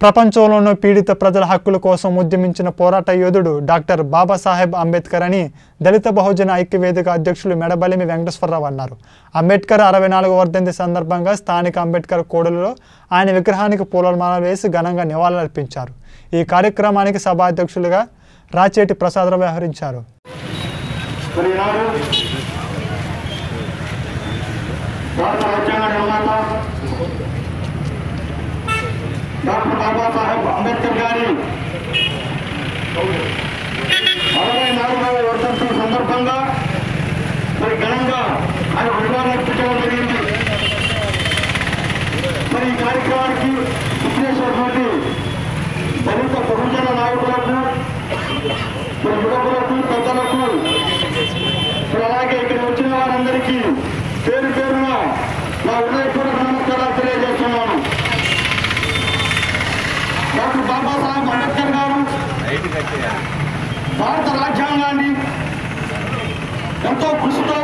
ప్రపంచంలోనూ పీడిత ప్రజల హక్కుల కోసం ఉద్యమించిన పోరాట యోధుడు డాక్టర్ బాబాసాహెబ్ అంబేద్కర్ అని దళిత బహుజన ఐక్యవేదిక అధ్యక్షులు మెడబలిమి వెంకటేశ్వరరావు అన్నారు అంబేద్కర్ అరవై నాలుగు వర్ధంతి సందర్భంగా స్థానిక అంబేద్కర్ కోడలిలో ఆయన విగ్రహానికి పూలమాల వేసి ఘనంగా నివాళులర్పించారు ఈ కార్యక్రమానికి సభాధ్యక్షులుగా రాచేటి ప్రసాదరావు వ్యవహరించారు మరి ఈనాడు భారత రాజ్యాంగ నిర్మాత డాక్టర్ బాబాసాహెబ్ అంబేద్కర్ గారి అరవై నాలుగవ వర్ధంతి సందర్భంగా మరి ఘనంగా ఆయన వివరార్పించడం జరిగింది మరి ఈ కార్యక్రమానికి విశ్లేషించినటువంటి దళిత బహుజన నాయకులకు మరి యువకులకు పెద్దలకు మరి అలాగే ఇక్కడ వచ్చిన వారందరికీ పేరు పేరున నా హృదయపూర్వక నమస్కారాలు తెలియజేస్తున్నాను డాక్టర్ బాబాసాహెబ్ అంబేద్కర్ గారు భారత రాజ్యాంగాన్ని ఎంతో కృషితో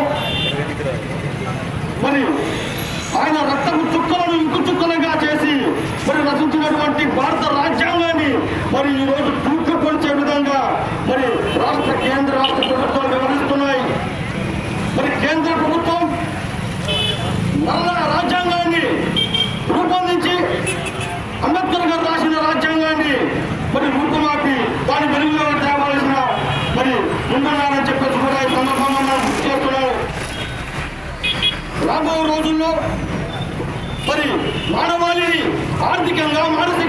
మరి ఆయన రక్తపు చుక్కలను ఇంకు చుక్కలుగా చేసి మరి రచించినటువంటి భారత రాజ్యాంగాన్ని మరి ఈ రోజు దూకపరిచే విధంగా మరి రాష్ట్ర కేంద్ర రాష్ట్ర ప్రభుత్వాలు వ్యవహరిస్తున్నాయి మరి కేంద్ర ప్రభుత్వం నల్ల రాజ్యాంగాన్ని రూపొందించి అంబేద్కర్ గారు రాసిన రాజ్యాంగాన్ని మరి రూపుమాపి దాని వెలుగులో తేవాల్సిన మరి ఉంటున్నారని చెప్పేసి కూడా ఈ సందర్భంగా మనం గుర్తు చేస్తున్నాం రాబో రోజుల్లో మరి మానవాళిని ఆర్థికంగా మానసికంగా